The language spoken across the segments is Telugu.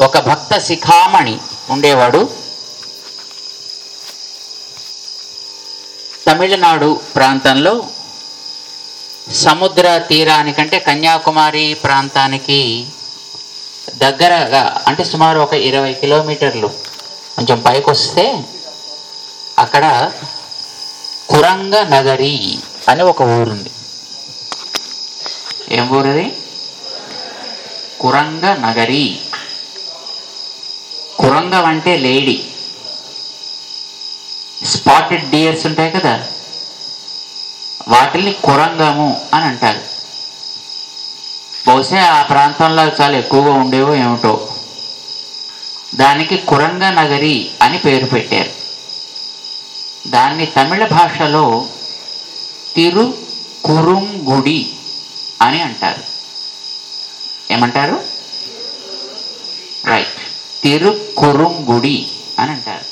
ఒక భక్త శిఖామణి ఉండేవాడు తమిళనాడు ప్రాంతంలో సముద్ర తీరానికంటే కన్యాకుమారి ప్రాంతానికి దగ్గరగా అంటే సుమారు ఒక ఇరవై కిలోమీటర్లు కొంచెం పైకి వస్తే అక్కడ కురంగ నగరి అని ఒక ఊరుంది ఏం ఊరది కురంగ నగరి కురంగం అంటే లేడీ స్పాటెడ్ డియర్స్ ఉంటాయి కదా వాటిని కురంగము అని అంటారు బహుశా ఆ ప్రాంతంలో చాలా ఎక్కువగా ఉండేవో ఏమిటో దానికి కురంగ నగరి అని పేరు పెట్టారు దాన్ని తమిళ భాషలో తిరు కురుంగుడి అని అంటారు ఏమంటారు రైట్ తిరు కురుంగుడి అని అంటారు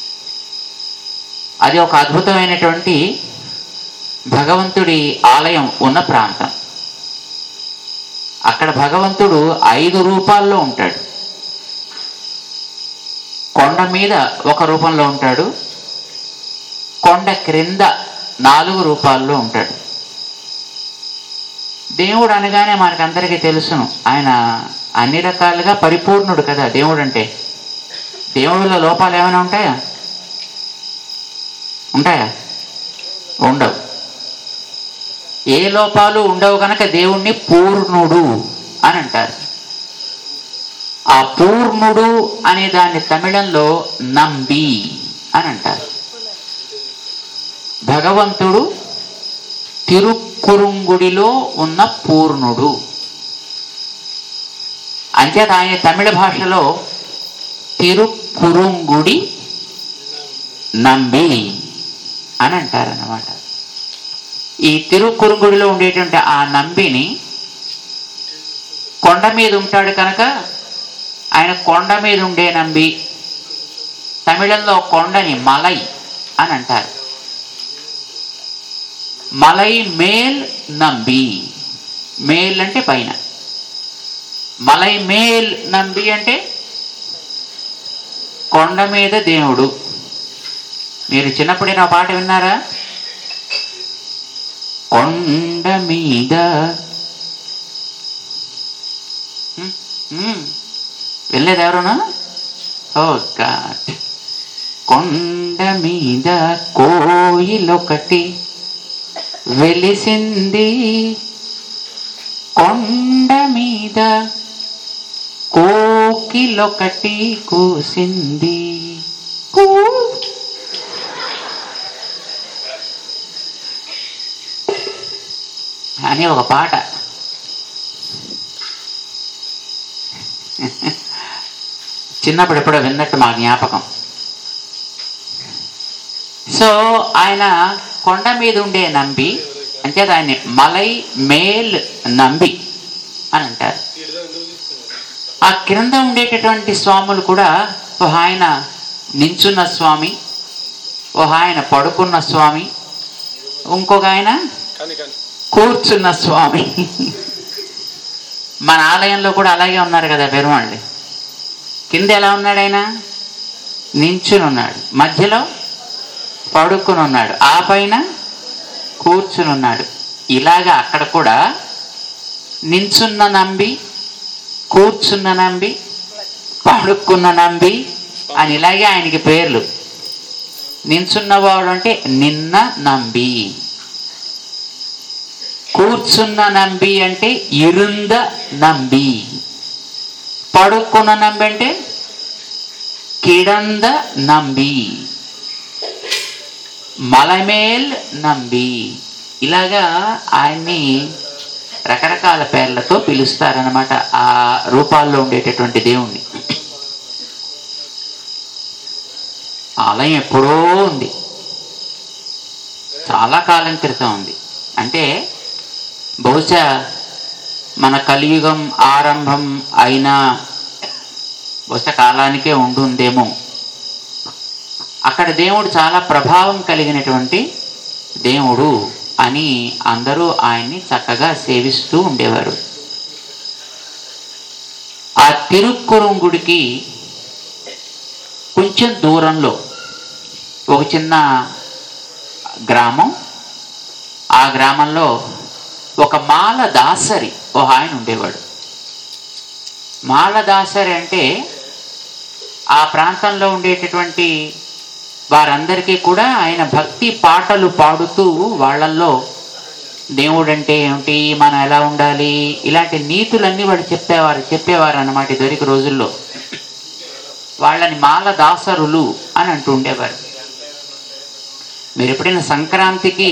అది ఒక అద్భుతమైనటువంటి భగవంతుడి ఆలయం ఉన్న ప్రాంతం అక్కడ భగవంతుడు ఐదు రూపాల్లో ఉంటాడు కొండ మీద ఒక రూపంలో ఉంటాడు కొండ క్రింద నాలుగు రూపాల్లో ఉంటాడు దేవుడు అనగానే మనకందరికీ తెలుసును ఆయన అన్ని రకాలుగా పరిపూర్ణుడు కదా దేవుడు అంటే దేవుడిలో లోపాలు ఏమైనా ఉంటాయా ఉంటాయా ఉండవు ఏ లోపాలు ఉండవు కనుక దేవుణ్ణి పూర్ణుడు అని అంటారు ఆ పూర్ణుడు అనే దాన్ని తమిళంలో నంబి అని అంటారు భగవంతుడు తిరుక్కురుంగుడిలో ఉన్న పూర్ణుడు అంచేత ఆయన తమిళ భాషలో తిరుక్కురుంగుడి నంబి అని అంటారన్నమాట ఈ తిరుక్కురుంగుడిలో ఉండేటువంటి ఆ నంబిని కొండ మీద ఉంటాడు కనుక ఆయన కొండ మీద ఉండే నంబి తమిళంలో కొండని మలై అని అంటారు మలై మేల్ నంబి మేల్ అంటే పైన మలై మేల్ నంబి అంటే కొండ మీద దేవుడు మీరు చిన్నప్పుడే నా పాట విన్నారా కొండ మీద హ్మ్, హ్మ్. వెళ్ళలేదు ఎవరునా ఓ గాడ్ కొండ మీద కోయిలొకటి వెలిసింది కొండ మీద కోకిలొకటి కూసింది కూ అని ఒక పాట చిన్నప్పుడు ఎప్పుడో విన్నట్టు మా జ్ఞాపకం సో ఆయన కొండ మీద ఉండే నంబి అంటే దాన్ని మలై మేల్ నంబి అని అంటారు ఆ క్రింద ఉండేటటువంటి స్వాములు కూడా ఓ ఆయన నించున్న స్వామి ఓ ఆయన పడుకున్న స్వామి ఇంకొక ఆయన కానీ కానీ కూర్చున్న స్వామి మన ఆలయంలో కూడా అలాగే ఉన్నారు కదా పెరుమాళ్ళు కింద ఎలా ఉన్నాడు ఆయన నించుని ఉన్నాడు మధ్యలో పడుకుని ఉన్నాడు ఆ పైన కూర్చుని ఉన్నాడు ఇలాగా అక్కడ కూడా నించున్న నంబి కూర్చున్న నంబి పడుకున్న నంబి అని ఇలాగే ఆయనకి పేర్లు నించున్నవాడు అంటే నిన్న నంబి కూర్చున్న నంబి అంటే ఇరుంద నంబి పడుకున్న నంబి అంటే కిడంద నంబి మలమేల్ నంబి ఇలాగా ఆయన్ని రకరకాల పేర్లతో పిలుస్తారనమాట ఆ రూపాల్లో ఉండేటటువంటి దేవుణ్ణి ఆలయం ఎప్పుడో ఉంది చాలా కాలం క్రితం ఉంది అంటే బహుశా మన కలియుగం ఆరంభం అయిన బహుశా కాలానికే ఉండుందేమో అక్కడ దేవుడు చాలా ప్రభావం కలిగినటువంటి దేవుడు అని అందరూ ఆయన్ని చక్కగా సేవిస్తూ ఉండేవారు ఆ తిరుక్కురుంగుడికి కొంచెం దూరంలో ఒక చిన్న గ్రామం ఆ గ్రామంలో ఒక మాల దాసరి ఒక ఆయన ఉండేవాడు మాల దాసరి అంటే ఆ ప్రాంతంలో ఉండేటటువంటి వారందరికీ కూడా ఆయన భక్తి పాటలు పాడుతూ వాళ్ళల్లో దేవుడు అంటే ఏమిటి మనం ఎలా ఉండాలి ఇలాంటి నీతులన్నీ వాడు చెప్పేవారు చెప్పేవారు అన్నమాట ఇదివరకు రోజుల్లో వాళ్ళని మాల దాసరులు అని అంటూ ఉండేవారు మీరు ఎప్పుడైనా సంక్రాంతికి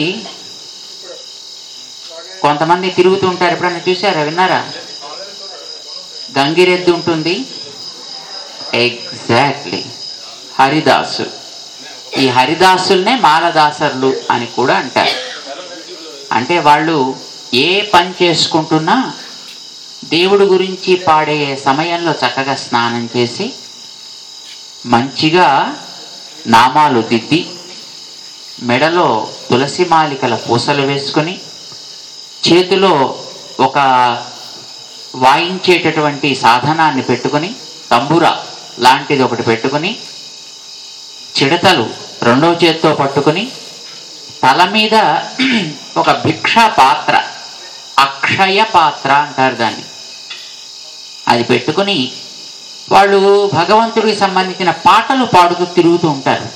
కొంతమంది తిరుగుతూ ఉంటారు ఎప్పుడైనా చూసారా విన్నారా గంగిరెద్దు ఉంటుంది ఎగ్జాక్ట్లీ హరిదాసు ఈ హరిదాసుల్నే మాలదాసరులు అని కూడా అంటారు అంటే వాళ్ళు ఏ పని చేసుకుంటున్నా దేవుడి గురించి పాడే సమయంలో చక్కగా స్నానం చేసి మంచిగా నామాలు దిద్ది మెడలో తులసి మాలికల పూసలు వేసుకొని చేతిలో ఒక వాయించేటటువంటి సాధనాన్ని పెట్టుకొని తంబుర లాంటిది ఒకటి పెట్టుకొని చిడతలు రెండవ చేత్తో పట్టుకొని తల మీద ఒక భిక్షా పాత్ర అక్షయ పాత్ర అంటారు దాన్ని అది పెట్టుకొని వాళ్ళు భగవంతుడికి సంబంధించిన పాటలు పాడుతూ తిరుగుతూ ఉంటారు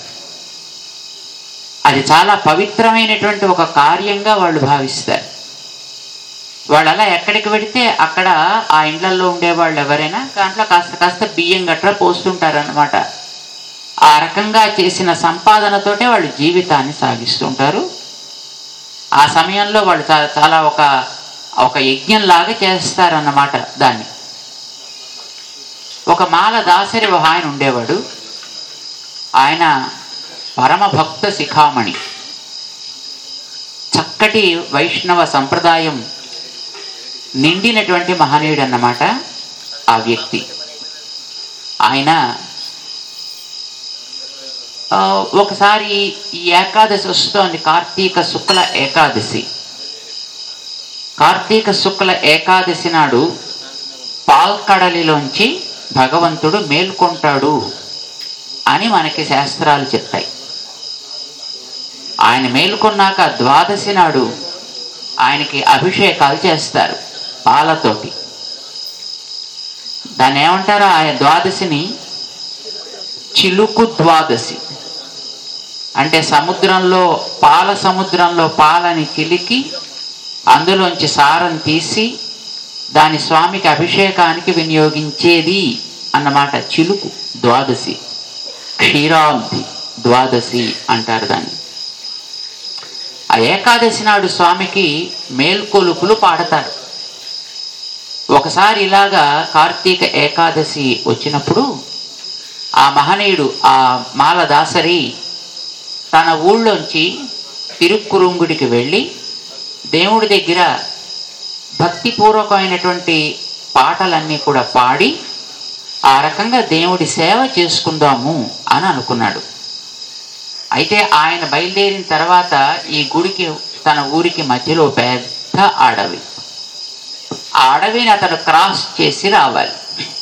అది చాలా పవిత్రమైనటువంటి ఒక కార్యంగా వాళ్ళు భావిస్తారు వాళ్ళు అలా ఎక్కడికి వెడితే అక్కడ ఆ ఇండ్లలో ఉండేవాళ్ళు ఎవరైనా దాంట్లో కాస్త కాస్త బియ్యం గట్రా పోస్తుంటారనమాట ఆ రకంగా చేసిన సంపాదనతోటే వాళ్ళు జీవితాన్ని సాగిస్తుంటారు ఆ సమయంలో వాళ్ళు చాలా చాలా ఒక ఒక యజ్ఞంలాగా చేస్తారన్నమాట దాన్ని ఒక మాల దాసరి ఒక ఆయన ఉండేవాడు ఆయన పరమ భక్త శిఖామణి చక్కటి వైష్ణవ సంప్రదాయం నిండినటువంటి మహనీయుడు అన్నమాట ఆ వ్యక్తి ఆయన ఆ, ఒకసారి ఈ ఏకాదశి వస్తోంది కార్తీక శుక్ల ఏకాదశి కార్తీక శుక్ల ఏకాదశి నాడు పాల్కడలిలోంచి భగవంతుడు మేల్కొంటాడు అని మనకి శాస్త్రాలు చెప్తాయి ఆయన మేల్కొన్నాక ద్వాదశి నాడు ఆయనకి అభిషేకాలు చేస్తారు పాలతోటి దాన్ని ఏమంటారు ఆ ద్వాదశిని చిలుకు ద్వాదశి అంటే సముద్రంలో పాల సముద్రంలో పాలని చిలికి అందులోంచి సారం తీసి దాని స్వామికి అభిషేకానికి వినియోగించేది అన్నమాట చిలుకు ద్వాదశి క్షీరాబ్ది ద్వాదశి అంటారు దాన్ని ఆ ఏకాదశి నాడు స్వామికి మేల్కొలుపులు పాడతారు ఒకసారి ఇలాగా కార్తీక ఏకాదశి వచ్చినప్పుడు ఆ మహనీయుడు ఆ మాలదాసరి తన ఊళ్ళోంచి తిరుక్కురుంగుడికి వెళ్ళి దేవుడి దగ్గర భక్తిపూర్వకమైనటువంటి పాటలన్నీ కూడా పాడి ఆ రకంగా దేవుడి సేవ చేసుకుందాము అని అనుకున్నాడు అయితే ఆయన బయలుదేరిన తర్వాత ఈ గుడికి తన ఊరికి మధ్యలో పెద్ద అడవి ఆ అడవిని అతను క్రాస్ చేసి రావాలి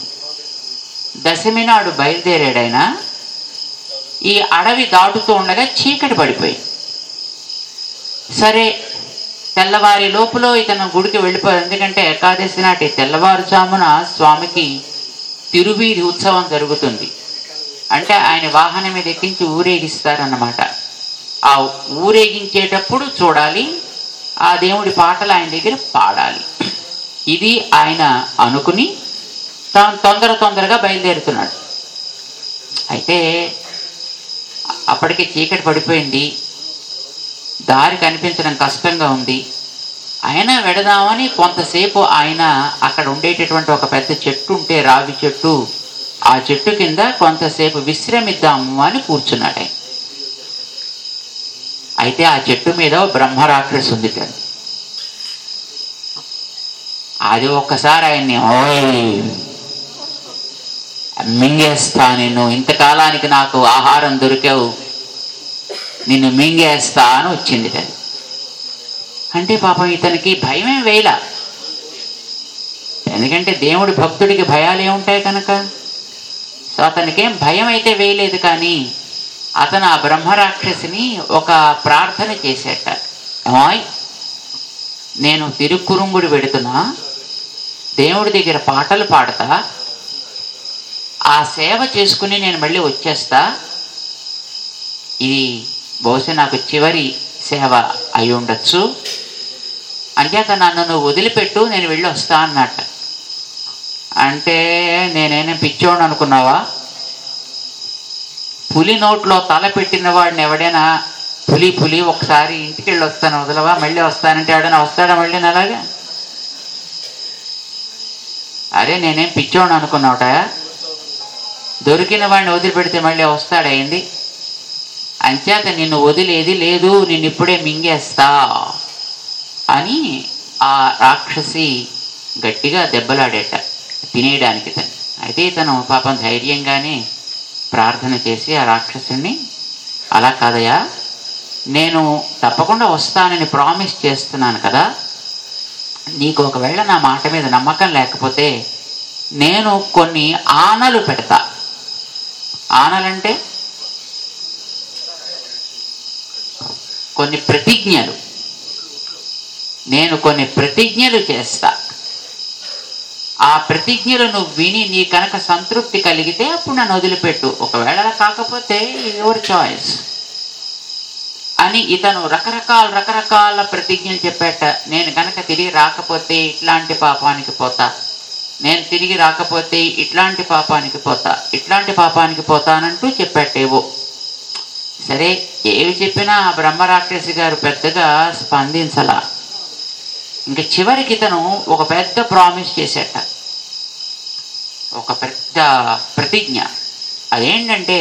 దశమి నాడు బయలుదేరాడైనా ఈ అడవి దాటుతూ ఉండగా చీకటి పడిపోయింది సరే తెల్లవారి లోపల ఇతను గుడికి వెళ్ళిపోయాడు ఎందుకంటే ఏకాదశి నాటి తెల్లవారుజామున స్వామికి తిరువీధి ఉత్సవం జరుగుతుంది అంటే ఆయన వాహనం మీద ఎక్కించి ఊరేగిస్తారన్నమాట ఆ ఊరేగించేటప్పుడు చూడాలి ఆ దేవుడి పాటలు ఆయన దగ్గర పాడాలి ఇది ఆయన అనుకుని తాను తొందర తొందరగా బయలుదేరుతున్నాడు అయితే అప్పటికే చీకటి పడిపోయింది దారి కనిపించడం కష్టంగా ఉంది ఆయన వెడదామని కొంతసేపు ఆయన అక్కడ ఉండేటటువంటి ఒక పెద్ద చెట్టు ఉంటే రావి చెట్టు ఆ చెట్టు కింద కొంతసేపు విశ్రమిద్దాము అని కూర్చున్నాడు ఆయన అయితే ఆ చెట్టు మీద ఓ బ్రహ్మరాక్షసి ఉంది కదా అది ఒక్కసారి ఆయన్ని ఓయ్ మింగేస్తా నిన్ను ఇంతకాలానికి నాకు ఆహారం దొరికావు నిన్ను మింగేస్తా అని వచ్చింది అది అంటే పాపం ఇతనికి భయమే వేయలా ఎందుకంటే దేవుడి భక్తుడికి భయాలు ఏముంటాయి కనుక సో అతనికేం భయం అయితే వేయలేదు కానీ అతను ఆ బ్రహ్మరాక్షసిని ఒక ప్రార్థన చేసేట ఏమాయ్ నేను తిరుక్కురుంగుడు పెడుతున్నా దేవుడి దగ్గర పాటలు పాడతా ఆ సేవ చేసుకుని నేను మళ్ళీ వచ్చేస్తా ఇది బహుశా నాకు చివరి సేవ అయి ఉండొచ్చు అంచేత నన్ను నువ్వు వదిలిపెట్టు నేను వెళ్ళి వస్తా అన్నట్ట అంటే నేనేనా పిచ్చోడు అనుకున్నావా పులి నోట్లో తల పెట్టిన వాడిని ఎవడైనా పులి పులి ఒకసారి ఇంటికి వెళ్ళి వస్తాను వదలవా మళ్ళీ వస్తానంటే ఎవడైనా వస్తాడా మళ్ళీ అలాగా అరే నేనేం పిచ్చోడు అనుకున్నావుట దొరికిన వాడిని వదిలిపెడితే మళ్ళీ వస్తాడయింది అంచేత నిన్ను వదిలేది లేదు నిన్ను ఇప్పుడే మింగేస్తా అని ఆ రాక్షసి గట్టిగా దెబ్బలాడేట తినేయడానికి తను అయితే తను పాపం ధైర్యంగానే ప్రార్థన చేసి ఆ రాక్షసుని అలా కాదయా నేను తప్పకుండా వస్తానని ప్రామిస్ చేస్తున్నాను కదా నీకు ఒకవేళ నా మాట మీద నమ్మకం లేకపోతే నేను కొన్ని ఆనలు పెడతా ఆనలంటే కొన్ని ప్రతిజ్ఞలు నేను కొన్ని ప్రతిజ్ఞలు చేస్తా ఆ ప్రతిజ్ఞలు నువ్వు విని నీ కనుక సంతృప్తి కలిగితే అప్పుడు నన్ను వదిలిపెట్టు ఒకవేళ అలా కాకపోతే యువర్ చాయిస్ అని ఇతను రకరకాల రకరకాల ప్రతిజ్ఞలు చెప్పేట నేను కనుక తిరిగి రాకపోతే ఇట్లాంటి పాపానికి పోతా నేను తిరిగి రాకపోతే ఇట్లాంటి పాపానికి పోతా ఇట్లాంటి పాపానికి పోతానంటూ చెప్పేటేవో సరే ఏవి చెప్పినా ఆ బ్రహ్మరాక్షసి గారు పెద్దగా స్పందించలా ఇంక చివరికి ఇతను ఒక పెద్ద ప్రామిస్ చేసేట ఒక పెద్ద ప్రతిజ్ఞ అదేంటంటే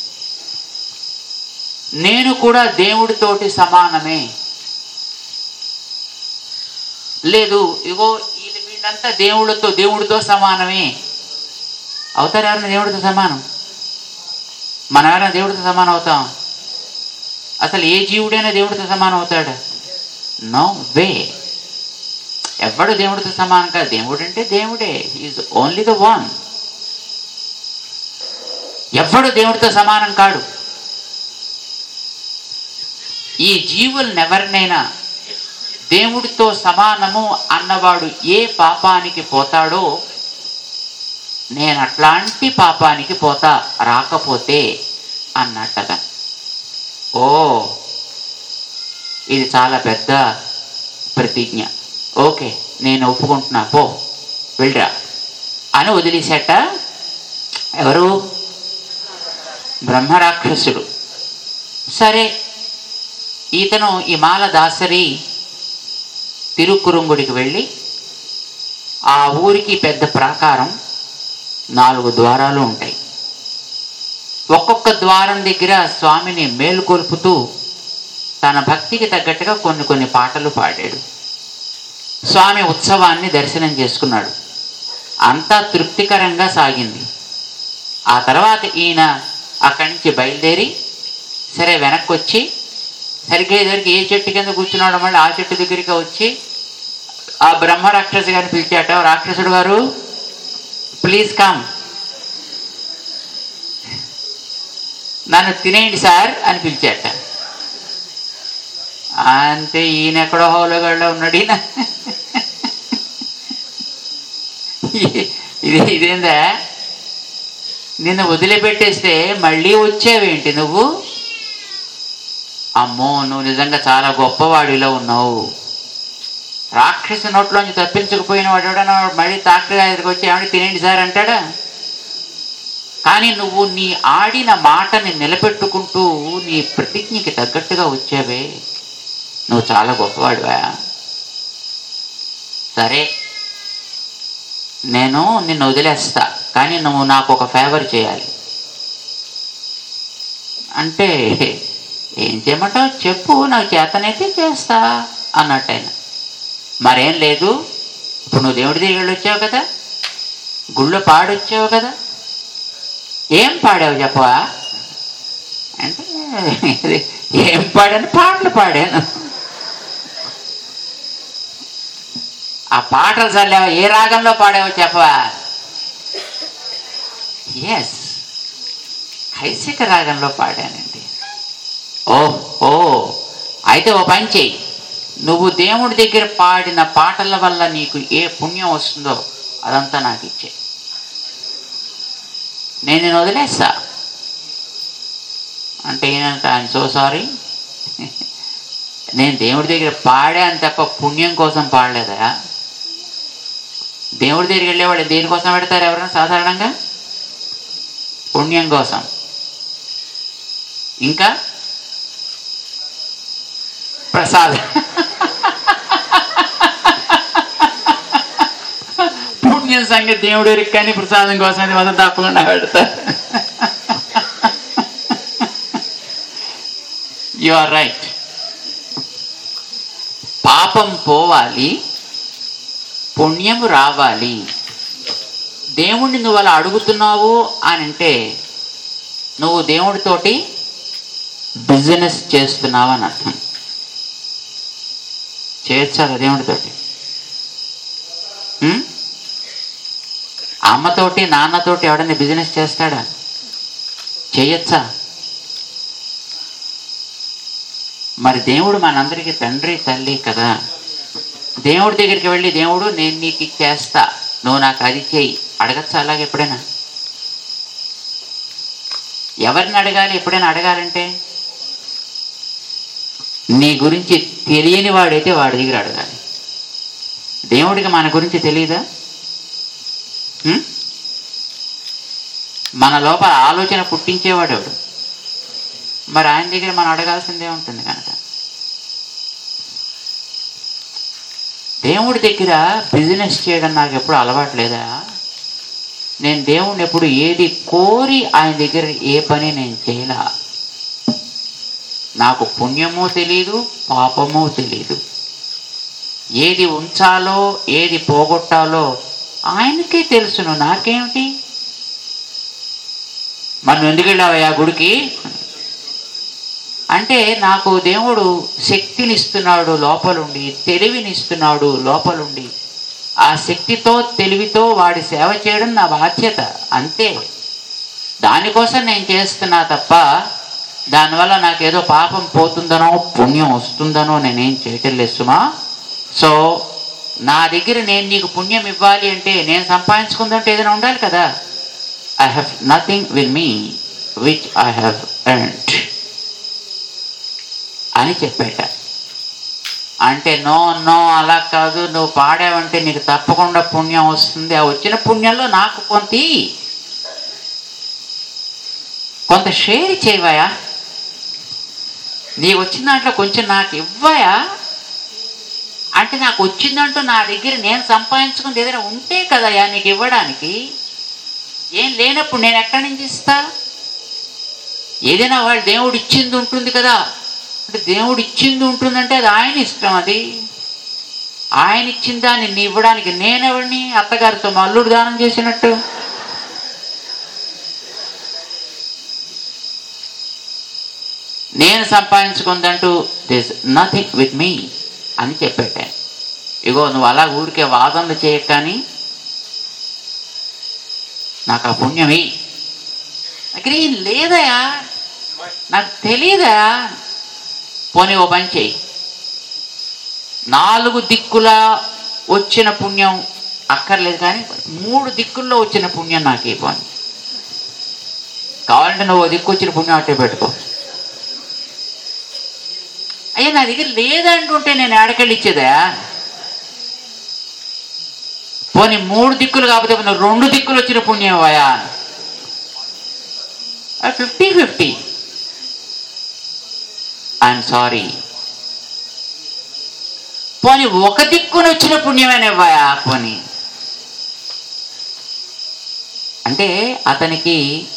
నేను కూడా దేవుడితోటి సమానమే లేదు ఇగో వీళ్ళు వీళ్ళంతా దేవుడితో దేవుడితో సమానమే అవుతారు ఎవరైనా దేవుడితో సమానం మనం ఎవరైనా దేవుడితో సమానం అవుతాం అసలు ఏ జీవుడైనా దేవుడితో సమానం అవుతాడు నో వే ఎవడు దేవుడితో సమానం కాదు దేవుడు అంటే దేవుడే ఈజ్ ఓన్లీ ద వన్ ఎవడు దేవుడితో సమానం కాడు ఈ జీవులనెవరినైనా దేవుడితో సమానము అన్నవాడు ఏ పాపానికి పోతాడో నేను అట్లాంటి పాపానికి పోతా రాకపోతే అన్నట్టగా ఓ ఇది చాలా పెద్ద ప్రతిజ్ఞ ఓకే నేను ఒప్పుకుంటున్నా పో వెళ్ళరా అని వదిలేసేట ఎవరు బ్రహ్మరాక్షసుడు సరే ఈతను ఈ మాల దాసరి తిరుక్కురుంగుడికి వెళ్ళి ఆ ఊరికి పెద్ద ప్రాకారం నాలుగు ద్వారాలు ఉంటాయి ఒక్కొక్క ద్వారం దగ్గర స్వామిని మేలుకొల్పుతూ తన భక్తికి తగ్గట్టుగా కొన్ని కొన్ని పాటలు పాడాడు స్వామి ఉత్సవాన్ని దర్శనం చేసుకున్నాడు అంతా తృప్తికరంగా సాగింది ఆ తర్వాత ఈయన అక్కడి నుంచి బయలుదేరి సరే వెనక్కి వచ్చి సరిగ్గా ఎదురికి ఏ చెట్టు కింద కూర్చున్నాడో మళ్ళీ ఆ చెట్టు దగ్గరికి వచ్చి ఆ బ్రహ్మ రాక్షసి గారిని పిలిచాట రాక్షసుడు గారు ప్లీజ్ కమ్ నన్ను తినేయండి సార్ అని పిలిచాట అంతే ఈయన ఎక్కడో హోలగాళ్ళలో ఉన్నాడు ఈయన ఇది ఇదేందా నిన్ను వదిలిపెట్టేస్తే మళ్ళీ వచ్చావేంటి నువ్వు అమ్మో నువ్వు నిజంగా చాలా గొప్పవాడిలో ఉన్నావు రాక్షసు నోట్లోంచి తప్పించకపోయిన వాడు ఎవడన్నా మళ్ళీ డాక్టర్ గారి దగ్గరికి వచ్చి ఏమంటే తినేయండి సార్ అంటాడా కానీ నువ్వు నీ ఆడిన మాటని నిలబెట్టుకుంటూ నీ ప్రతిజ్ఞకి తగ్గట్టుగా వచ్చావే నువ్వు చాలా గొప్పవాడివా సరే నేను నిన్ను వదిలేస్తా కానీ నువ్వు నాకు ఒక ఫేవర్ చేయాలి అంటే ఏం చేయమంటావు చెప్పు నాకు చేతనైతే చేస్తా అన్నట్టు ఆయన మరేం లేదు ఇప్పుడు నువ్వు దేవుడి దగ్గర వచ్చావు కదా గుళ్ళో పాడొచ్చావు కదా ఏం పాడావు చెప్పవా అంటే ఏం పాడాను పాటలు పాడాను ఆ పాటలు చల్లావా ఏ రాగంలో పాడావో చెప్పవా ఎస్ కైసిక రాగంలో పాడానండి ఓ ఓ అయితే ఓ పని చెయ్యి నువ్వు దేవుడి దగ్గర పాడిన పాటల వల్ల నీకు ఏ పుణ్యం వస్తుందో అదంతా నాకు ఇచ్చే నేను నేను వదిలేస్తా అంటే ఏంటంటే ఐఎమ్ సో సారీ నేను దేవుడి దగ్గర పాడాను తప్ప పుణ్యం కోసం పాడలేదా దేవుడి దగ్గరికి వెళ్ళేవాళ్ళు దేనికోసం పెడతారు ఎవరైనా సాధారణంగా పుణ్యం కోసం ఇంకా ప్రసాదం పుణ్యం సంగతి దేవుడు ఎరుకు కానీ ప్రసాదం కోసం అది మొత్తం తప్పకుండా పెడతారు యు ఆర్ రైట్ పాపం పోవాలి పుణ్యము రావాలి దేవుణ్ణి నువ్వు అలా అడుగుతున్నావు అని అంటే నువ్వు దేవుడితోటి బిజినెస్ చేస్తున్నావు అని అర్థం చేయొచ్చా దేవుడితోటి ఉం? అమ్మతోటి నాన్నతోటి ఎవడన్నా బిజినెస్ చేస్తాడా చేయొచ్చా మరి దేవుడు మనందరికీ తండ్రి తల్లి కదా దేవుడి దగ్గరికి వెళ్ళి దేవుడు నేను నీకు ఇది చేస్తా నువ్వు నాకు అది చేయి అడగచ్చా అలాగే ఎప్పుడైనా ఎవరిని అడగాలి ఎప్పుడైనా అడగాలంటే నీ గురించి తెలియని వాడైతే వాడి దగ్గర అడగాలి దేవుడికి మన గురించి తెలియదా ఉం? మన లోపల ఆలోచన పుట్టించేవాడు ఎవడు మరి ఆయన దగ్గర మనం అడగాల్సిందే ఉంటుంది కనుక దేవుడి దగ్గర బిజినెస్ చేయడం నాకు ఎప్పుడు అలవాటు లేదా నేను దేవుణ్ణి ఎప్పుడు ఏది కోరి ఆయన దగ్గర ఏ పని నేను చేయలా నాకు పుణ్యమో తెలియదు పాపమో తెలియదు ఏది ఉంచాలో ఏది పోగొట్టాలో ఆయనకే తెలుసును నాకేమిటి మరి నువ్వు ఎందుకు వెళ్ళావయ్యా గుడికి అంటే నాకు దేవుడు శక్తినిస్తున్నాడు లోపలుండి తెలివినిస్తున్నాడు లోపలుండి ఆ శక్తితో తెలివితో వాడి సేవ చేయడం నా బాధ్యత అంతే దానికోసం నేను చేస్తున్నా తప్ప దానివల్ల నాకేదో పాపం పోతుందనో పుణ్యం వస్తుందనో నేనేం చేయటం లేదు సుమా సో నా దగ్గర నేను నీకు పుణ్యం ఇవ్వాలి అంటే నేను సంపాదించుకుందంటే ఏదైనా ఉండాలి కదా I have nothing with me which I have earned అని చెప్పేట అంటే నో నో అలా కాదు నువ్వు పాడావంటే నీకు తప్పకుండా పుణ్యం వస్తుంది ఆ వచ్చిన పుణ్యంలో నాకు కొంత ఇయ్యి. కొంత షేర్ చేయవయా నీకు వచ్చిన దాంట్లో కొంచెం నాకు ఇవ్వయా అంటే నాకు వచ్చిందంటూ నా దగ్గర నేను సంపాదించుకుంది ఏదైనా ఉంటే కదయా నీకు ఇవ్వడానికి ఏం లేనప్పుడు నేను ఎక్కడి నుంచి ఇస్తా ఏదైనా వాళ్ళు దేవుడు ఇచ్చింది ఉంటుంది కదా అంటే దేవుడు ఇచ్చింది ఉంటుందంటే అది ఆయన ఇష్టం అది ఆయన ఇచ్చిన దాన్ని నీ ఇవ్వడానికి నేనెవడిని అత్తగారితో మల్లుడు దానం చేసినట్టు నేను సంపాదించుకుందంటూ దిస్ నథింగ్ విత్ మీ అని చెప్పేటాను ఇగో నువ్వు అలా ఊరికే వాదనలు చేయక కానీ నాకు ఆ పుణ్యమే దగ్గర ఏం లేదయా నాకు తెలియదా పోనీ ఓ పని చేయి నాలుగు దిక్కుల వచ్చిన పుణ్యం అక్కర్లేదు కానీ మూడు దిక్కుల్లో వచ్చిన పుణ్యం నాకు ఈ పోనీ కావాలంటే నువ్వు ఓ దిక్కు వచ్చిన పుణ్యం అట్టే పెట్టుకో అయ్యా నా దగ్గర లేదంటుంటే నేను ఏడకెళ్ళి ఇచ్చేదా పోనీ మూడు దిక్కులు కాకపోతే పోనీ రెండు దిక్కులు వచ్చిన పుణ్యం అయ్యా ఫిఫ్టీ ఫిఫ్టీ ఐఎమ్ సారీ పోనీ ఒక దిక్కున వచ్చిన పుణ్యమైన ఇవ్వయా పోనీ అంటే అతనికి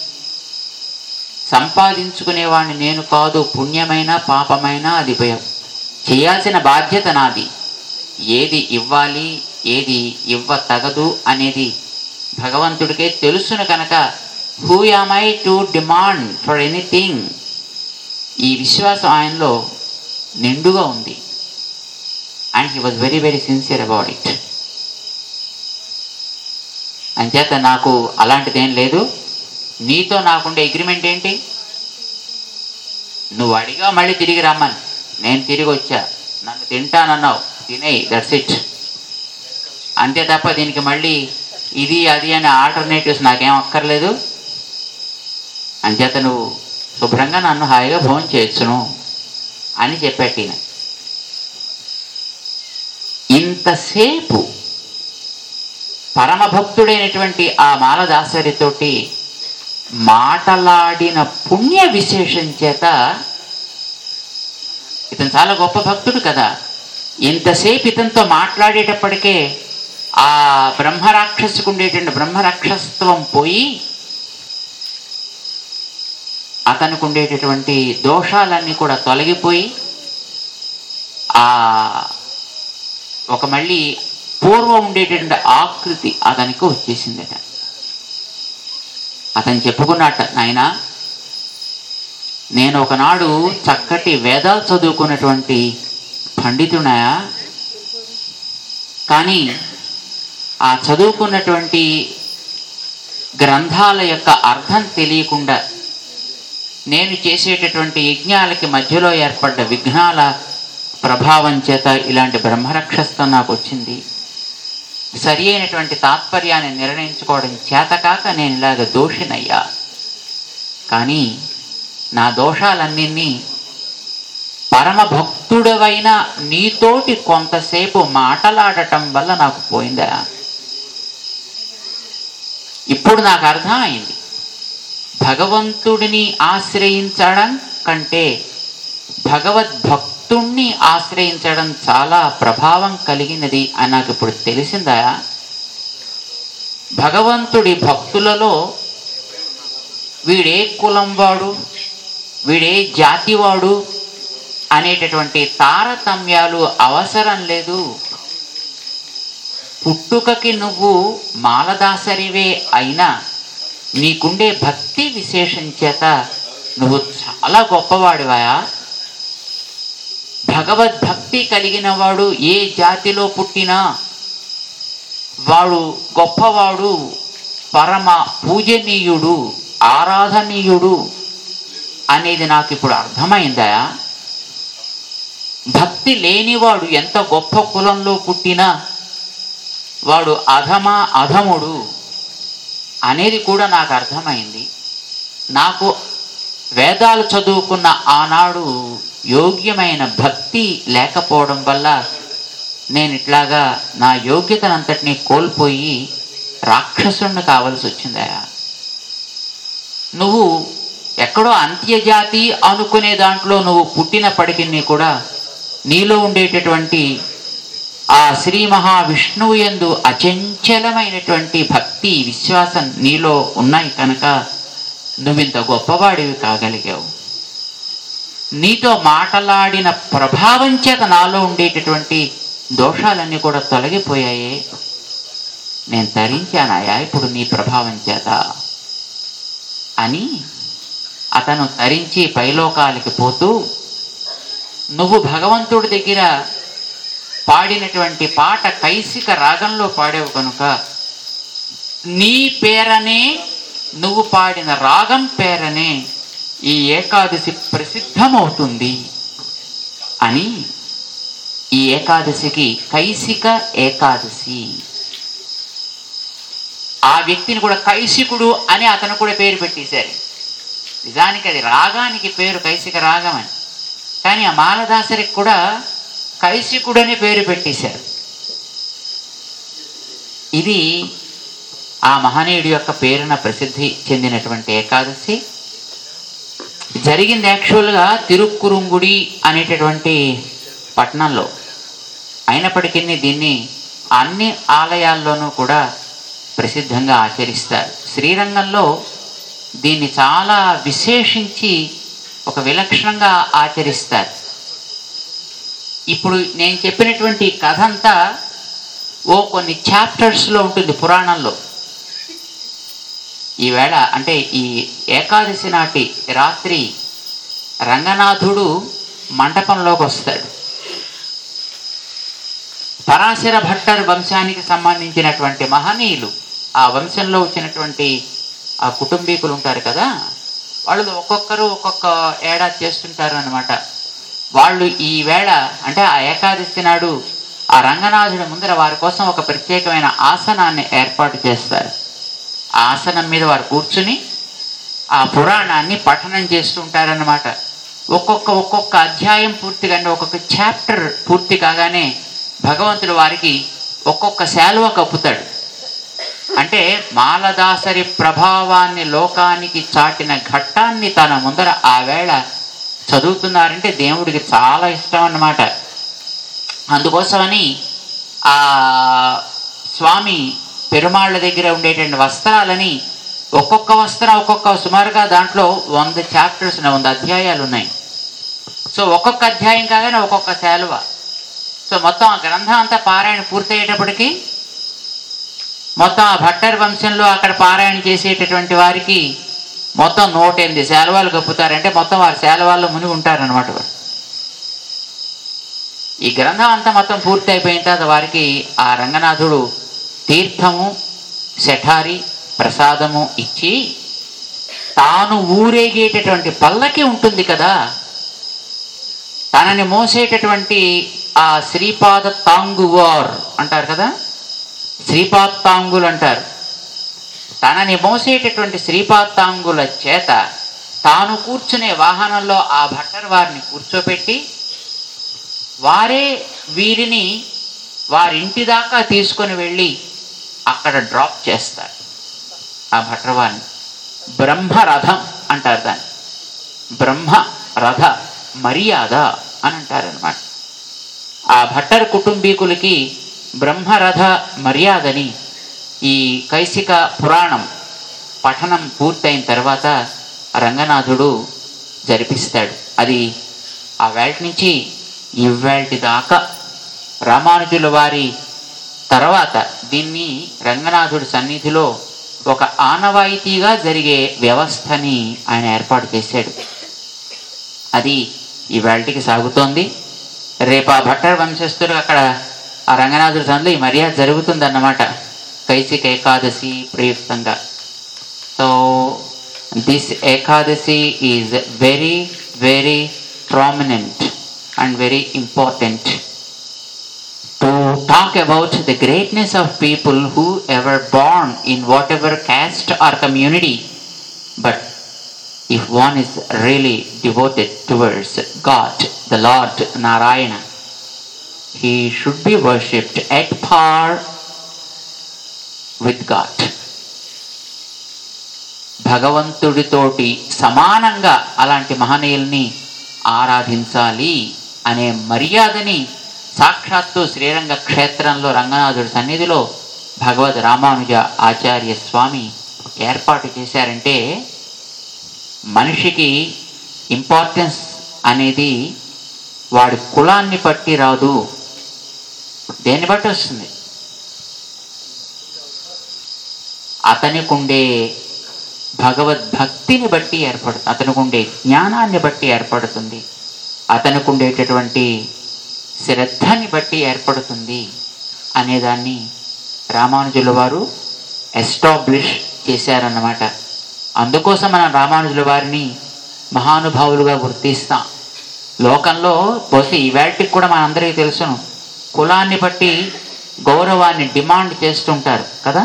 సంపాదించుకునేవాడిని నేను కాదు పుణ్యమైన పాపమైన అది భయం చేయాల్సిన బాధ్యత నాది ఏది ఇవ్వాలి ఏది ఇవ్వ తగదు అనేది భగవంతుడికే తెలుసును కనుక who am I to demand for anything ఈ విశ్వాసం ఆయనలో నిండుగా ఉంది and he was very very sincere about it అంచేత నాకు అలాంటిదేం లేదు నీతో నాకుండే అగ్రిమెంట్ ఏంటి నువ్వు అడిగా మళ్ళీ తిరిగి రమ్మని నేను తిరిగి వచ్చా నన్ను తింటానన్నావు తినేయి దట్స్ ఇట్ అంతే తప్ప దీనికి మళ్ళీ ఇది అది అనే ఆల్టర్నేటివ్స్ నాకేం అక్కర్లేదు అంచేత నువ్వు శుభ్రంగా నన్ను హాయిగా భోజనం చేయొచ్చును అని చెప్పాడు ఈయన ఇంతసేపు పరమభక్తుడైనటువంటి ఆ మాలదాసరితోటి మాటలాడిన పుణ్య విశేషం చేత ఇతను చాలా గొప్ప భక్తుడు కదా ఇంతసేపు ఇతనితో మాట్లాడేటప్పటికే ఆ బ్రహ్మరాక్షసుకు ఉండేటువంటి బ్రహ్మరాక్షసత్వం పోయి అతనికి ఉండేటటువంటి దోషాలన్నీ కూడా తొలగిపోయి ఆ ఒక మళ్ళీ పూర్వం ఉండేటటువంటి ఆకృతి అతనికి వచ్చేసిందట అతను చెప్పుకున్నట్ట నాయన నేను ఒకనాడు చక్కటి వేదాలు చదువుకున్నటువంటి పండితునాయా కానీ ఆ చదువుకున్నటువంటి గ్రంథాల యొక్క అర్థం తెలియకుండా నేను చేసేటటువంటి యజ్ఞాలకి మధ్యలో ఏర్పడ్డ విఘ్నాల ప్రభావం చేత ఇలాంటి బ్రహ్మరక్షస్థం నాకు వచ్చింది సరి అయినటువంటి తాత్పర్యాన్ని నిర్ణయించుకోవడం చేతకాక నేను ఇలాగ దోషినయ్యా కానీ నా దోషాలన్నీ పరమ భక్తుడవైన నీతోటి కొంతసేపు మాటలాడటం వల్ల నాకు పోయిందా ఇప్పుడు నాకు అర్థమైంది భగవంతుడిని ఆశ్రయించడం కంటే భగవద్భక్తుణ్ణి ఆశ్రయించడం చాలా ప్రభావం కలిగినది అని నాకు ఇప్పుడు తెలిసిందా భగవంతుడి భక్తులలో వీడే కులం వాడు వీడే జాతి వాడు అనేటటువంటి తారతమ్యాలు అవసరం లేదు పుట్టుకకి నువ్వు మాలదాసరివే అయినా నీకుండే భక్తి విశేషం చేత నువ్వు చాలా గొప్పవాడివా భగవద్భక్తి కలిగిన వాడు ఏ జాతిలో పుట్టినా వాడు గొప్పవాడు పరమ పూజనీయుడు ఆరాధనీయుడు అనేది నాకు ఇప్పుడు అర్థమైందా భక్తి లేనివాడు ఎంత గొప్ప కులంలో పుట్టినా వాడు అధమ అధముడు అనేది కూడా నాకు అర్థమైంది నాకు వేదాలు చదువుకున్న ఆనాడు యోగ్యమైన భక్తి లేకపోవడం వల్ల నేను ఇట్లాగా నా యోగ్యతనంతటినీ కోల్పోయి రాక్షసుణ్ణి కావలసి వచ్చిందా నువ్వు ఎక్కడో అంత్యజాతి అనుకునే దాంట్లో నువ్వు పుట్టినప్పటికీ కూడా నీలో ఉండేటటువంటి ఆ శ్రీ మహావిష్ణువు యందు అచంచలమైనటువంటి భక్తి విశ్వాసం నీలో ఉన్నాయి కనుక నువ్వింత గొప్పవాడివి కాగలిగావు నీతో మాటలాడిన ప్రభావం చేత నాలో ఉండేటటువంటి దోషాలన్నీ కూడా తొలగిపోయాయే నేను తరించానాయా ఇప్పుడు నీ ప్రభావం చేత అని అతను తరించి పైలోకాలకి పోతూ నువ్వు భగవంతుడి దగ్గర పాడినటువంటి పాట కైసిక రాగంలో పాడావు కనుక నీ పేరనే నువ్వు పాడిన రాగం పేరనే ఈ ఏకాదశి ప్రసిద్ధమవుతుంది అని ఈ ఏకాదశికి కైసిక ఏకాదశి ఆ వ్యక్తిని కూడా కైసికుడు అని అతను కూడా పేరు పెట్టేశారు నిజానికి అది రాగానికి పేరు కైసిక రాగం అని కానీ ఆ మాలదాసరికి కూడా కైసికుడు అని పేరు పెట్టేశారు ఇది ఆ మహనీయుడి యొక్క పేరున ప్రసిద్ధి చెందినటువంటి ఏకాదశి జరిగింది యాక్చువల్గా తిరుక్కురుంగుడి అనేటటువంటి పట్టణంలో అయినప్పటికీ దీన్ని అన్ని ఆలయాల్లోనూ కూడా ప్రసిద్ధంగా ఆచరిస్తారు శ్రీరంగంలో దీన్ని చాలా విశేషించి ఒక విలక్షణంగా ఆచరిస్తారు ఇప్పుడు నేను చెప్పినటువంటి కథ అంతా ఓ కొన్ని చాప్టర్స్లో ఉంటుంది పురాణంలో ఈవేళ అంటే ఈ ఏకాదశి నాటి రాత్రి రంగనాథుడు మండపంలోకి వస్తాడు పరాశర భట్టర్ వంశానికి సంబంధించినటువంటి మహనీయులు ఆ వంశంలో వచ్చినటువంటి ఆ కుటుంబీకులు ఉంటారు కదా వాళ్ళు ఒక్కొక్కరు ఒక్కొక్క ఏడాది చేస్తుంటారు అనమాట వాళ్ళు ఈ వేళ అంటే ఆ ఏకాదశి నాడు ఆ రంగనాథుడి ముందర వారి కోసం ఒక ప్రత్యేకమైన ఆసనాన్ని ఏర్పాటు చేస్తారు ఆ ఆసనం మీద వారు కూర్చుని ఆ పురాణాన్ని పఠనం చేస్తుంటారన్నమాట ఒక్కొక్క ఒక్కొక్క అధ్యాయం పూర్తిగా అంటే ఒక్కొక్క చాప్టర్ పూర్తి కాగానే భగవంతుడు వారికి ఒక్కొక్క శాలువ కప్పుతాడు అంటే మాలదాసరి ప్రభావాన్ని లోకానికి చాటిన ఘట్టాన్ని తన ముందర ఆ వేళ చదువుతున్నారంటే దేవుడికి చాలా ఇష్టం అన్నమాట అందుకోసమని ఆ స్వామి పెరుమాళ్ళ దగ్గర ఉండేటువంటి వస్త్రాలని ఒక్కొక్క వస్త్రం ఒక్కొక్క సుమారుగా దాంట్లో వంద చాప్టర్స్ ఉన్నాయి వంద అధ్యాయాలు ఉన్నాయి సో ఒక్కొక్క అధ్యాయం కాగానే ఒక్కొక్క శాలువ సో మొత్తం ఆ గ్రంథం అంతా పారాయణ పూర్తయ్యేటప్పటికి మొత్తం ఆ భట్టర్ వంశంలో అక్కడ పారాయణ చేసేటటువంటి వారికి మొత్తం నూట ఎనిమిది శాలువాలు కప్పుతారంటే మొత్తం వారి శాలువాల్లో మునిగి ఉంటారనమాట వారు ఈ గ్రంథం అంతా మొత్తం పూర్తి అయిపోయిన తర్వాత వారికి ఆ రంగనాథుడు తీర్థము శఠారి ప్రసాదము ఇచ్చి తాను ఊరేగేటటువంటి పల్లకి ఉంటుంది కదా తనని మోసేటటువంటి ఆ శ్రీపాద తాంగువార్ అంటారు కదా శ్రీపాద్ తాంగులు అంటారు తనని మోసేటటువంటి శ్రీపాత్తాంగుల చేత తాను కూర్చునే వాహనంలో ఆ భట్టర్ వారిని కూర్చోబెట్టి వారే వీరిని వారింటి దాకా తీసుకొని వెళ్ళి అక్కడ డ్రాప్ చేస్తారు ఆ భట్టర్ వారిని బ్రహ్మరథం అంటారు దాన్ని బ్రహ్మ రథ మర్యాద అని అంటారనమాట ఆ భట్టర్ కుటుంబీకులకి బ్రహ్మరథ మర్యాదని ఈ కైసిక పురాణం పఠనం పూర్తయిన తర్వాత రంగనాథుడు జరిపిస్తాడు అది ఆ వేళ నుంచి ఇవాళ దాకా రామానుజుల వారి తర్వాత దీన్ని రంగనాథుడి సన్నిధిలో ఒక ఆనవాయితీగా జరిగే వ్యవస్థని ఆయన ఏర్పాటు చేశాడు అది ఈ వేళటికి సాగుతోంది రేపు ఆ భట్టర్ వంశస్థులు అక్కడ ఆ రంగనాథుడి సన్నిధిలో ఈ మర్యాద జరుగుతుందన్నమాట కైసిక ఏకాదశి ప్రయుక్తంగా so this Ekadashi is very very prominent and very important to talk about the greatness of people who ever born in whatever caste or community but if one is really devoted towards god the lord narayana he should be worshipped at par with god భగవంతుడితోటి సమానంగా అలాంటి మహనీయుల్ని ఆరాధించాలి అనే మర్యాదని సాక్షాత్తు శ్రీరంగ క్షేత్రంలో రంగనాథుడి సన్నిధిలో భగవద్ రామానుజ ఆచార్య స్వామి ఏర్పాటు చేశారంటే మనిషికి ఇంపార్టెన్స్ అనేది వాడి కులాన్ని బట్టి రాదు దేన్ని బట్టి వస్తుంది అతనికి ఉండే భగవద్భక్తిని బట్టి ఏర్పడుతుంది అతనికి ఉండే జ్ఞానాన్ని బట్టి ఏర్పడుతుంది అతనికి ఉండేటటువంటి శ్రద్ధని బట్టి ఏర్పడుతుంది అనేదాన్ని రామానుజుల వారు ఎస్టాబ్లిష్ చేశారన్నమాట అందుకోసం మనం రామానుజుల వారిని మహానుభావులుగా గుర్తిస్తాం లోకంలో బహుశా ఈవేళకి కూడా మనందరికీ తెలుసును కులాన్ని బట్టి గౌరవాన్ని డిమాండ్ చేస్తుంటారు కదా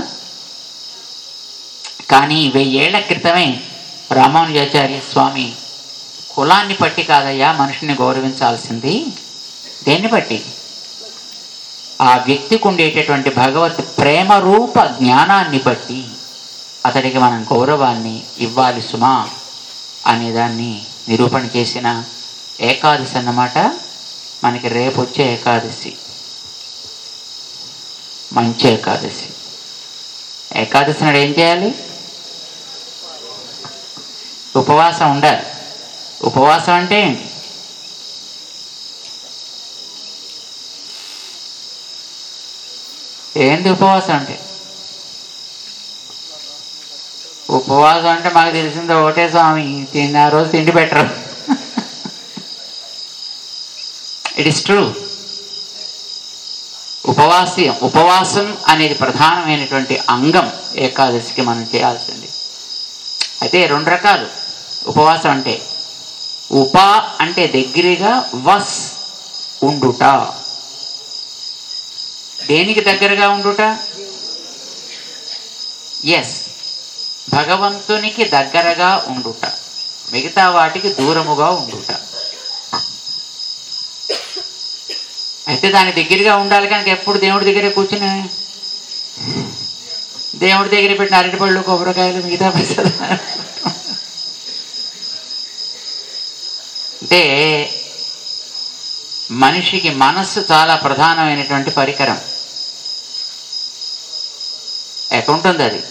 కానీ వెయ్యేళ్ల క్రితమే రామానుజాచార్య స్వామి కులాన్ని బట్టి కాదయ్యా మనిషిని గౌరవించాల్సింది దేన్ని బట్టి ఆ వ్యక్తికి ఉండేటటువంటి భగవత్ ప్రేమ రూప జ్ఞానాన్ని బట్టి అతడికి మనం గౌరవాన్ని ఇవ్వాలి సుమా అనేదాన్ని నిరూపణ చేసిన ఏకాదశి అన్నమాట మనకి రేపు వచ్చే ఏకాదశి మంచి ఏకాదశి ఏకాదశి నాడు ఏం చేయాలి ఉపవాసం ఉండాలి ఉపవాసం అంటే ఏంటి ఏంది ఉపవాసం అంటే ఉపవాసం అంటే మాకు తెలిసింది ఒకటే స్వామి తిన్న ఆ రోజు తిండి పెట్టరు ఇట్ ఇస్ ట్రూ ఉపవాస్యం ఉపవాసం అనేది ప్రధానమైనటువంటి అంగం ఏకాదశికి మనం చేయాల్సింది అయితే రెండు రకాలు ఉపవాసం అంటే ఉప అంటే దగ్గరగా వస్ ఉండుట దేనికి దగ్గరగా ఉండుట ఎస్ భగవంతునికి దగ్గరగా ఉండుట మిగతా వాటికి దూరముగా ఉండుట అయితే దాని దగ్గరగా ఉండాలి కనుక ఎప్పుడు దేవుడి దగ్గర కూర్చుని దేవుడి దగ్గర పెట్టిన అరటిపళ్ళు కొబ్బరికాయలు మిగతా ప్రసాదాలు అంటే మనిషికి మనస్సు చాలా ప్రధానమైనటువంటి పరికరం ఎక్కడుంటుంది అది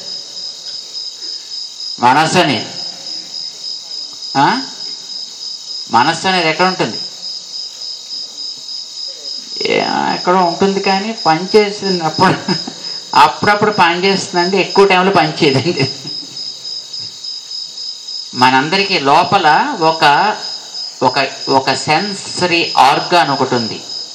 మనస్సు అనేది ఆ? మనస్సు అనేది ఎక్కడ ఉంటుంది ఏ- ఎక్కడో ఉంటుంది కానీ పనిచేస్తున్నప్పుడు అప్పుడప్పుడు పనిచేస్తుందండి ఎక్కువ టైంలో పనిచేయదండి మనందరికీ లోపల ఒక ఒక ఒక సెన్సరీ ఆర్గాన్ ఒకటి ఉంది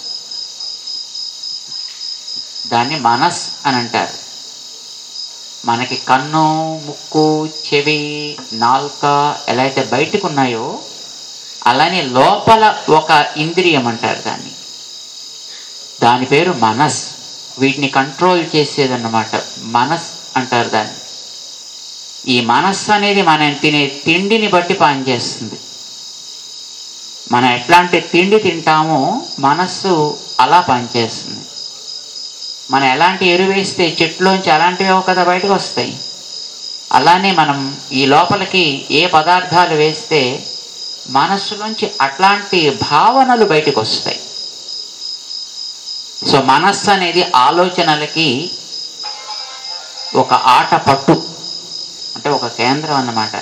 దాన్ని మనస్ అని అంటారు మనకి కన్ను ముక్కు చెవి నాల్క ఎలా అయితే బయటకు ఉన్నాయో అలానే లోపల ఒక ఇంద్రియం అంటారు దాన్ని దాని పేరు మనస్ వీటిని కంట్రోల్ చేసేదన్నమాట మనస్ అంటారు దాన్ని ఈ మనస్సు అనేది మనం తినే తిండిని బట్టి పనిచేస్తుంది మనం ఎట్లాంటి తిండి తింటామో మనస్సు అలా పనిచేస్తుంది మనం ఎలాంటి ఎరువు వేస్తే చెట్లోంచి అలాంటివే కదా బయటకు వస్తాయి అలానే మనం ఈ లోపలికి ఏ పదార్థాలు వేస్తే మనస్సులోంచి అట్లాంటి భావనలు బయటకు వస్తాయి సో మనస్సు అనేది ఆలోచనలకి ఒక ఆట పట్టు అంటే ఒక కేంద్రం అన్నమాట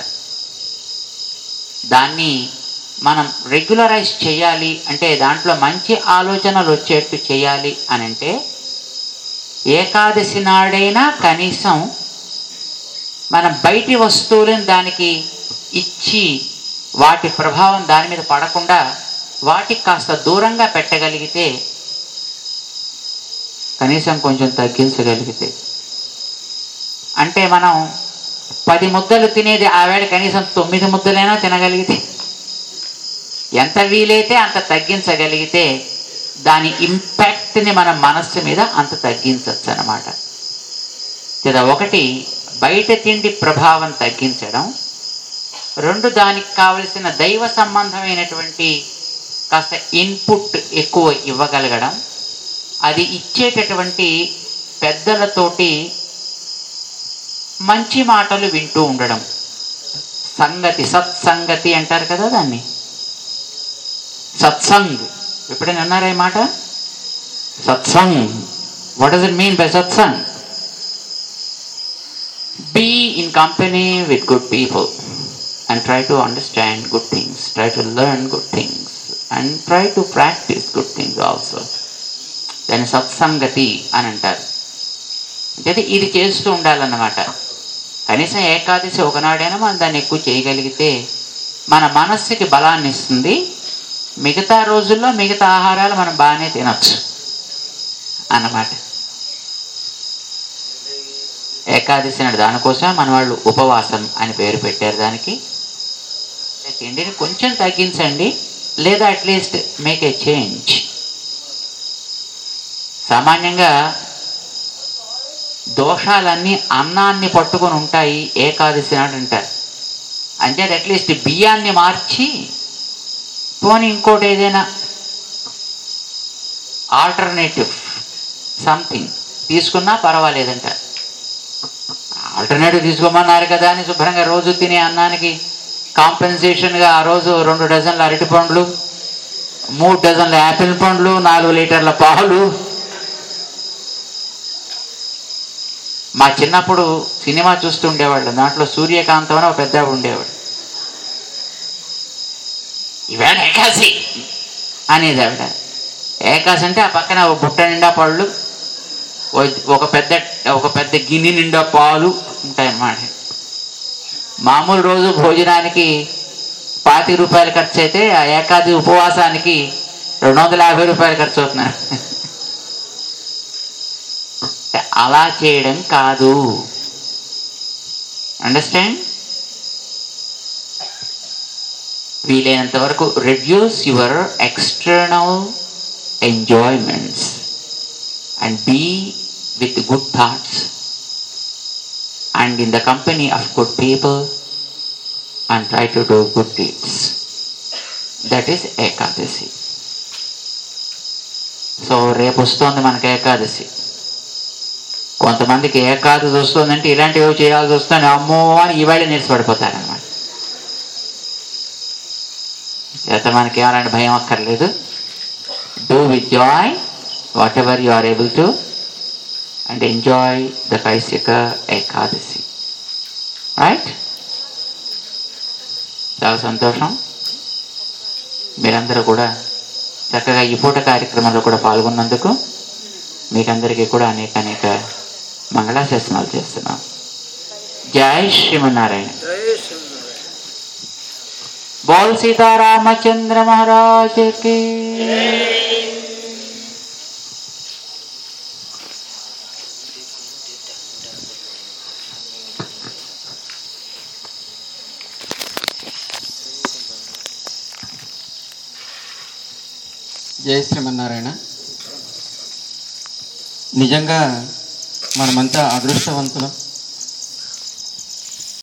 దాన్ని మనం రెగ్యులరైజ్ చేయాలి అంటే దాంట్లో మంచి ఆలోచనలు వచ్చేట్టు చేయాలి అని అంటే ఏకాదశి నాడైనా కనీసం మనం బయటి వస్తువులను దానికి ఇచ్చి వాటి ప్రభావం దాని మీద పడకుండా వాటికి కాస్త దూరంగా పెట్టగలిగితే కనీసం కొంచెం తగ్గించగలిగితే అంటే మనం పది ముద్దలు తినేది ఆవేళ కనీసం తొమ్మిది ముద్దలైనా తినగలిగితే ఎంత వీలైతే అంత తగ్గించగలిగితే దాని ఇంపాక్ట్ని మన మనస్సు మీద అంత తగ్గించవచ్చు అన్నమాట లేదా ఒకటి బయట తిండి ప్రభావం తగ్గించడం రెండు దానికి కావలసిన దైవ సంబంధమైనటువంటి కాస్త ఇన్పుట్ ఎక్కువ ఇవ్వగలగడం అది ఇచ్చేటటువంటి పెద్దలతోటి మంచి మాటలు వింటూ ఉండడం సంగతి సత్సంగతి అంటారు కదా దాన్ని సత్సంగ్ ఎప్పుడైనా అన్నారా ఈ మాట satsang what does it mean by satsang be in company with good people and try to understand good things try to learn good things and try to practice good things also దాన్ని సత్సంగతి అని అంటారు అంటే ఇది చేస్తూ ఉండాలన్నమాట కనీసం ఏకాదశి ఒకనాడైనా మనం దాన్ని ఎక్కువ చేయగలిగితే మన మనస్సుకి బలాన్ని ఇస్తుంది మిగతా రోజుల్లో మిగతా ఆహారాలు మనం బాగానే తినచ్చు అన్నమాట ఏకాదశి నాడు దానికోసం మన వాళ్ళు ఉపవాసం అని పేరు పెట్టారు దానికి తిండిని కొంచెం తగ్గించండి లేదా అట్లీస్ట్ మేక్ ఏ చేంజ్ సామాన్యంగా దోషాలన్నీ అన్నాన్ని పట్టుకొని ఉంటాయి ఏకాదశి నాడు అంటారు అంటే అట్లీస్ట్ బియ్యాన్ని మార్చి పోనీ ఇంకోటి ఏదైనా ఆల్టర్నేటివ్ సంథింగ్ తీసుకున్నా పర్వాలేదంట ఆల్టర్నేటివ్ తీసుకోమన్నారు కదా అని శుభ్రంగా రోజు తినే అన్నానికి కాంపెన్సేషన్గా ఆ రోజు రెండు డజన్ల అరటి పండ్లు మూడు డజన్ల యాపిల్ పండ్లు నాలుగు లీటర్ల పాలు మా చిన్నప్పుడు సినిమా చూస్తూ ఉండేవాళ్ళు దాంట్లో సూర్యకాంతం అని ఒక పెద్ద ఆవిడ ఉండేవాడు ఈవేళ ఏకాశి అనేది ఆవిడ ఏకాశి అంటే ఆ పక్కన ఒక బుట్ట నిండా పళ్ళు ఓ- ఒక పెద్ద ఒక పెద్ద గిన్నె నిండా పాలు ఉంటాయన్నమాట మామూలు రోజు భోజనానికి పాతిక రూపాయలు ఖర్చు అయితే ఆ ఏకాది ఉపవాసానికి రెండు వందల యాభై రూపాయలు ఖర్చు అవుతున్నారు అలా చేయడం కాదు అండర్స్టాండ్ వీలైనంత వరకు reduce your external enjoyments and be with good thoughts and in the company of good people and try to do good deeds that is Ekadashi so రేపు వస్తుంది మనకి ఏకాదశి కొంతమందికి ఏకాదశి వస్తుందంటే ఇలాంటివి చేయాల్సి వస్తుంది అమ్మో అని ఈవేళ నిరసపడిపోతారనమాట చేత మనకి ఏమలాంటి భయం అక్కర్లేదు do with joy whatever you are able to and enjoy the Kaisika Ekadashi right చాలా సంతోషం మీరందరూ కూడా చక్కగా ఈ పూట కార్యక్రమంలో కూడా పాల్గొన్నందుకు మీకందరికీ కూడా అనేక అనేక మంగళాశాసనాలు చేస్తున్నాం జై శ్రీమన్నారాయణ బోల్ సీతారామచంద్ర మహారాజ్ కి జయ శ్రీమన్నారాయణ నిజంగా మనమంతా అదృష్టవంతులం